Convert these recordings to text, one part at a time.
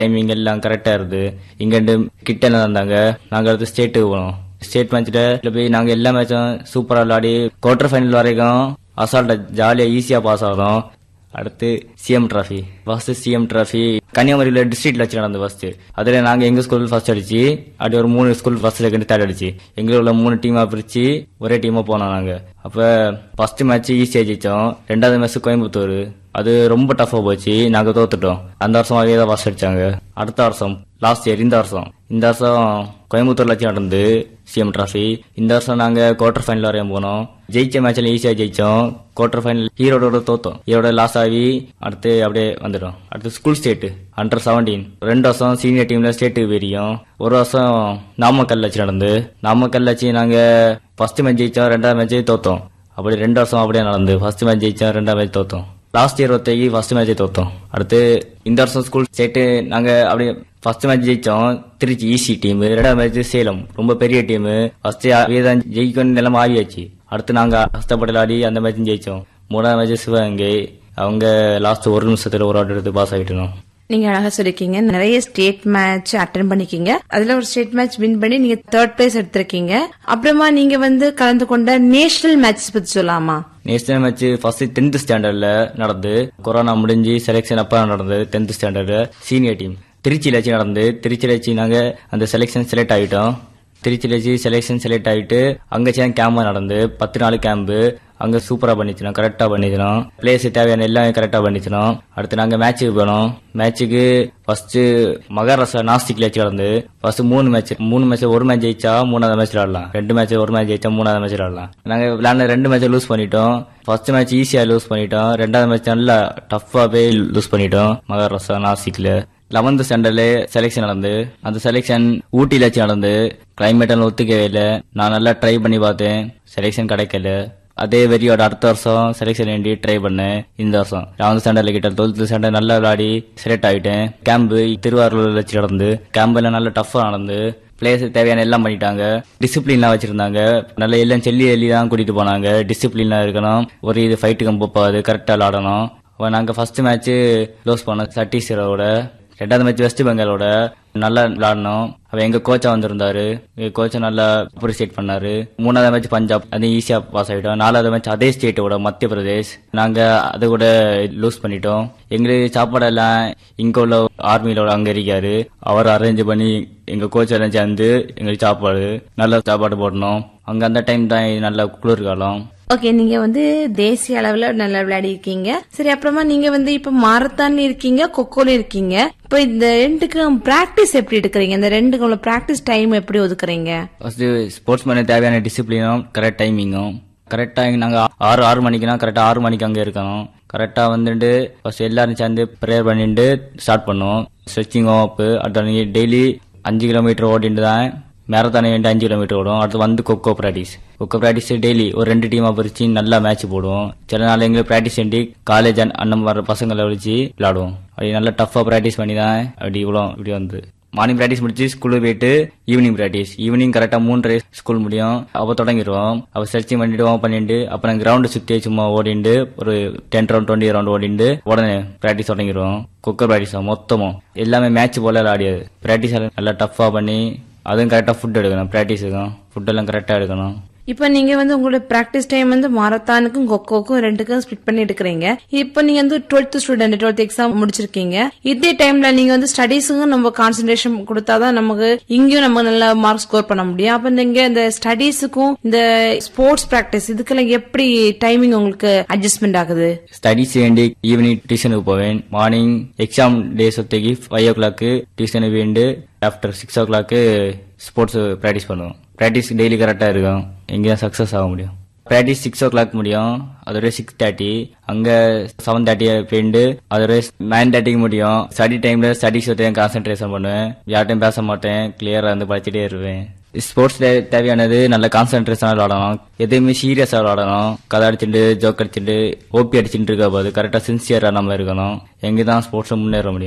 timing எல்லாம் கரெக்டா இருது இங்கிட்டு கிட்ட இருந்தாங்க நாங்க அடுத்து ஸ்டேட்டுக்கு போனோம் ஸ்டேட் மேட்ச்ல போய் நாங்க எல்லா மேட்சும் சூப்பரா விளையாடி குவார்டர் ஃபைனல் வரைக்கும் அசால்ட்டா ஜாலியா ஈஸியா பாஸ் ஆகிறோம் அடுத்து CM trophy first CM trophy கன்னியாகுமரியில டிஸ்ட்ரிக்ட்ல வச்சு நடந்து ஃபர்ஸ்ட் அதுல நாங்க எங்க ஸ்கூல் ஃபர்ஸ்ட் அடிச்சு அப்படி ஒரு மூணு ஸ்கூல் ஃபர்ஸ்ட் செகண்ட் தேர்ட் அடிச்சு எங்க உள்ள மூணு டீமா பிரிச்சு ஒரே டீமா போனோம் நாங்க அப்ப ஃபர்ஸ்ட் மேட்ச் ஈஸியா ஜெயிச்சோம் ரெண்டாவது மேட்ச் கோயம்புத்தூர் அது ரொம்ப டஃபா போச்சு நாங்க தோத்துட்டோம் அந்த வருஷம் அதே தான் ஃபர்ஸ்ட் அடிச்சாங்க அடுத்த வருஷம் லாஸ்ட் இயர் இந்த வருஷம் இந்த வருஷம் கோயம்புத்தூர்ல வச்சு நடந்து சிஎம் டிராஃபி இந்த வருஷம் நாங்க குவார்டர் ஃபைனல் வரையும் போனோம் ஜெயிச்ச மேட்ச்ல ஈஸியா ஜெயிச்சோம் குவார்டர் ஃபைனல் ஈரோடோட தோத்தோம் ஈரோட லாஸ் ஆகி அடுத்து அப்படியே வந்துடும் அடுத்து ஸ்கூல் ஸ்டேட் அண்டர் செவன்டீன் ரெண்டு வருஷம் சீனியர் டீம்ல ஸ்டேட்டுக்கு பெரியும் ஒரு வருஷம் நாமக்கல் வச்சு நடந்து நாமக்கல் வச்சு நாங்க ஃபர்ஸ்ட் மேட்ச் ஜெயிச்சோம் ரெண்டாவது மேட்ச் தோத்தோம் அப்படி ரெண்டு வருஷம் அப்படியே நடந்து ஃபர்ஸ்ட் மேட்ச் ஜெயிச்சோம் ரெண்டாவது மேட்ச் தோத்தோம் லாஸ்ட் இயர் ஒருத்தைக்கு ஃபர்ஸ்ட் மேட்ச் தோத்தோம் அடுத்து இந்த வருஷம் ஸ்கூல் ஸ்டேட்டு நாங்க அப்படியே ஃபர்ஸ்ட் மேட்ச் ஜெயிச்சோம் திருச்சி ஈசி டீம் ரெண்டாவது மேட்ச் சேலம் ரொம்ப பெரிய டீம் ஃபர்ஸ்ட் தான் ஜெயிக்கணும் நிலைமை ஆகியாச்சு அடுத்து நாங்க கஷ்டப்பட்டு விளையாடி அந்த மேட்சும் ஜெயிச்சோம் மூணாவது மேட்ச் சிவகங்கை அவங்க லாஸ்ட் ஒரு நிமிஷத்துல ஒரு ஆர்டர் எடுத்து பாஸ் ஆகிட்டோம் நீங்க அழகா சொல்லிருக்கீங்க நிறைய ஸ்டேட் மேட்ச் அட்டன் பண்ணிருக்கீங்க அதுல ஒரு ஸ்டேட் மேட்ச் வின் பண்ணி நீங்க தேர்ட் பிளேஸ் எடுத்திருக்கீங்க அப்புறமா நீங்க வந்து கலந்து கொண்ட நேஷனல் மேட்ச் பத்தி சொல்லலாமா நேஷனல் மேட்ச் ஃபர்ஸ்ட் டென்த் ஸ்டாண்டர்ட்ல நடந்து கொரோனா முடிஞ்சு செலெக்ஷன் அப்ப நடந்தது டென்த் ஸ்டாண்டர்டு சீனியர் டீம் திருச்சியில வச்சு நடந்து திருச்சியில வச்சு நாங்க அந்த செலெக்ஷன் செலக்ட் ஆகிட்டோம் திருச்சியில வச்சு செலெக்ஷன் செலக்ட் ஆகிட்டு அங்க சேர்ந்து கேம்ப் நடந்து பத்து நாள் கேம்பு அங்க சூப்பரா பண்ணிச்சினோம் கரெக்டா பண்ணிச்சினோம் பிளேஸ் தேவையான எல்லாமே கரெக்டா பண்ணிச்சினோம் அடுத்து நாங்க மேட்சுக்கு போனோம் மேட்சுக்கு ஃபர்ஸ்ட் மகாராஷ்டிரா நாஸ்டிக்ல வச்சு நடந்து ஃபர்ஸ்ட் மூணு மேட்ச் மூணு மேட்ச் ஒரு மேட்ச் ஜெயிச்சா மூணாவது மேட்ச் விளாடலாம் ரெண்டு மேட்ச் ஒரு மேட்ச் ஜெயிச்சா மூணாவது மேட்ச் விளாடலாம் நாங்க விளையாட ரெண்டு மேட்ச் லூஸ் பண்ணிட்டோம் ஃபர்ஸ்ட் மேட்ச் ஈஸியா லூஸ் பண்ணிட்டோம் ரெண்டாவது மேட்ச் நல்லா டஃப்பா போய் லூஸ் பண்ணிட்டோம் மகாராஷ்டிரா நாசிக்ல லெவன்த் ஸ்டாண்டர்ட்ல செலெக்ஷன் நடந்து அந்த செலெக்ஷன் ஊட்டில வச்சு நடந்து கிளைமேட் எல்லாம் ஒத்துக்கவே இல்லை நான் நல்லா ட்ரை பண்ணி பார்த்தேன் செலெக்ஷன் கிடைக்கல அதே வெறியோட அடுத்த வருஷம் செலெக்ஷன் வேண்டி ட்ரை பண்ணேன் இந்த வருஷம் லெவன்த் ஸ்டாண்டர்ட்ல கிட்ட டுவெல்த் ஸ்டாண்டர்ட் நல்லா விளையாடி செலக்ட் ஆகிட்டேன் கேம்ப் திருவாரூர் வச்சு நடந்து கேம்ப்ல நல்லா டஃபா நடந்து பிளேஸ் தேவையான எல்லாம் பண்ணிட்டாங்க டிசிப்ளின்லாம் வச்சிருந்தாங்க நல்ல எல்லாம் செல்லி எல்லி தான் கூட்டிட்டு போனாங்க டிசிப்ளினா இருக்கணும் ஒரு இது ஃபைட்டுக்கு போகாது கரெக்டா விளாடணும் அப்ப நாங்க ஃபர்ஸ்ட் மேட்ச் க்ளோஸ் பண்ணோம் சட்டீஸ்வரோட ரெண்டாவது மேட்ச் வெஸ்ட் பெங்காலோட நல்லா விளாடணும் அவ எங்க கோச்சா வந்திருந்தாரு எங்க கோச்சை நல்லா அப்ரிசியேட் பண்ணாரு மூணாவது மேட்ச் பஞ்சாப் அது ஈஸியா பாஸ் ஆயிட்டோம் நாலாவது மேட்ச் அதே ஸ்டேட்டோட மத்திய பிரதேஷ் நாங்க அது கூட லூஸ் பண்ணிட்டோம் எங்களுக்கு சாப்பாடெல்லாம் இங்க உள்ள ஆர்மியில அங்க இருக்காரு அவர் அரேஞ்ச் பண்ணி எங்க கோச் எல்லாம் சேர்ந்து எங்களுக்கு சாப்பாடு நல்ல சாப்பாடு போடணும் அங்க அந்த டைம் தான் நல்ல குளிர் காலம் ஓகே நீங்க வந்து தேசிய அளவுல நல்லா விளையாடி இருக்கீங்க சரி அப்புறமா நீங்க வந்து இப்ப மாரத்தான் இருக்கீங்க கொக்கோல இருக்கீங்க இப்ப இந்த ரெண்டுக்கும் பிராக்டிஸ் எப்படி எடுக்கிறீங்க இந்த ரெண்டுக்கும் உள்ள பிராக்டிஸ் டைம் எப்படி ஒதுக்குறீங்க ஃபர்ஸ்ட் ஸ்போர்ட்ஸ் மேன தேவையான டிசிப்ளினும் கரெக்ட் டைமிங்கும் கரெக்டா நாங்க ஆறு ஆறு மணிக்குனா கரெக்டா ஆறு மணிக்கு அங்க இருக்கணும் கரெக்டா வந்துட்டு ஃபர்ஸ்ட் எல்லாரும் சேர்ந்து ப்ரேயர் பண்ணிட்டு ஸ்டார்ட் பண்ணுவோம் ஸ்ட்ரெச்சிங் அப் அடுத்த டெய்லி அஞ்சு கிலோமீட்டர் ஓடிட்டு தான் மேரத்தானே வேண்டி அஞ்சு கிலோமீட்டர் ஓடும் அடுத்து வந்து kho kho practice kho kho practice daily ஒரு ரெண்டு டீமா பிரிச்சு நல்லா மேட்ச் போடுவோம் சில நாள் எங்களுக்கு ப்ராக்டிஸ் வேண்டி காலேஜ் அண்ணன் வர பசங்களை வச்சு விளையாடுவோம் அப்படி நல்லா டஃபா ப்ராக்டிஸ் பண்ணி தான் அப்படி இவ்வளோ இப்படி வந்து மார்னிங் ப்ராக்டிஸ் முடிச்சு ஸ்கூலுக்கு போயிட்டு ஈவினிங் ப்ராக்டிஸ் ஈவினிங் கரெக்டா மூன்றரை ஸ்கூல் முடியும் அப்போ தொடங்கிடுவோம் அப்போ சர்ச்சிங் பண்ணிட்டு வாம் பண்ணிட்டு அப்புறம் கிரவுண்ட் சுத்தி சும்மா ஓடிண்டு ஒரு டென் ரவுண்ட் டுவெண்ட்டி ரவுண்ட் ஓடிண்டு உடனே ப்ராக்டிஸ் தொடங்கிடுவோம் கொக்கோ ப்ராக்டிஸ் மொத்தமும் எல்லாமே மேட்ச் போல விளையாடியது ப்ராக்டிஸ் நல்லா டஃபா பண்ணி அதுவும் கரெக்டா ஃபுட் எடுக்கணும் ப்ராக்டிஸுக்கும் ஃபுட் எல்லாம் கரெக்டா எடுக்கணும் இப்ப நீங்க வந்து உங்களோட பிராக்டிஸ் டைம் வந்து மாரத்தானுக்கும் கொக்கோக்கும் ரெண்டுக்கும் ஸ்பிட் பண்ணி எடுக்கிறீங்க இப்ப நீங்க வந்து டுவெல்த் ஸ்டூடெண்ட் டுவெல்த் எக்ஸாம் முடிச்சிருக்கீங்க இதே டைம்ல நீங்க வந்து ஸ்டடீஸுக்கும் நம்ம கான்சென்ட்ரேஷன் கொடுத்தாதான் நமக்கு இங்கேயும் நம்ம நல்ல மார்க் ஸ்கோர் பண்ண முடியும் அப்ப நீங்க இந்த ஸ்டடீஸுக்கும் இந்த ஸ்போர்ட்ஸ் பிராக்டிஸ் இதுக்கெல்லாம் எப்படி டைமிங் உங்களுக்கு அட்ஜஸ்ட்மெண்ட் ஆகுது ஸ்டடீஸ் வேண்டி ஈவினிங் டியூஷனுக்கு போவேன் மார்னிங் எக்ஸாம் டேஸ் ஒத்தைக்கு ஃபைவ் ஓ கிளாக்கு டியூஷனுக்கு வேண்டு after six o'clock sports practice பண்ணுவோம் ப்ராக்டிஸ் டெய்லி கரெக்டாக இருக்கும் எங்கேயும் சக்ஸஸ் ஆக முடியும் ப்ராக்டிஸ் சிக்ஸ் ஓ கிளாக் முடியும் அதோட சிக்ஸ் தேர்ட்டி அங்க செவன் தேர்ட்டி போயிட்டு அதோட நைன் தேர்ட்டிக்கு முடியும் ஸ்டடி டைம்ல ஸ்டடிஸ் ஒருத்தையும் கான்சென்ட்ரேஷன் பண்ணுவேன் யார்ட்டையும் பேச மாட்டேன் கிளியரா வந்து படிச்சுட்டே இருப்பேன் ஸ்போர்ட்ஸ்ல தேவையானது நல்ல கான்சென்ட்ரேஷனா விளாடணும் எதுவுமே சீரியஸா விளாடணும் கதை அடிச்சுட்டு ஜோக் அடிச்சுட்டு ஓபி அடிச்சுட்டு இருக்க போது கரெக்டா சின்சியரா நம்ம இருக்கணும் எங்க தான் ஸ்போர்ட்ஸ் முன்னேற முடியும்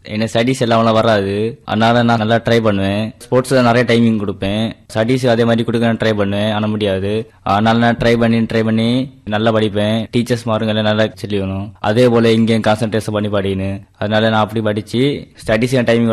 என்ன ஸ்டடீஸ் எல்லாம் வராது அதனால நான் நல்லா ட்ரை பண்ணுவேன் ஸ்போர்ட்ஸ்ல நிறைய டைமிங் கொடுப்பேன் ஸ்டடீஸ் அதே மாதிரி கொடுக்க நான் ட்ரை பண்ணுவேன் ஆன முடியாது அதனால நான் ட்ரை பண்ணி ட்ரை பண்ணி நல்லா படிப்பேன் டீச்சர்ஸ் மாருங்க நல்லா சொல்லி வேணும் அதே போல இங்கேயும் கான்சென்ட்ரேஷன் பண்ணி படிக்கணும் அதனால நான் அப்படி படிச்சு ஸ்டடீஸ் டைமிங்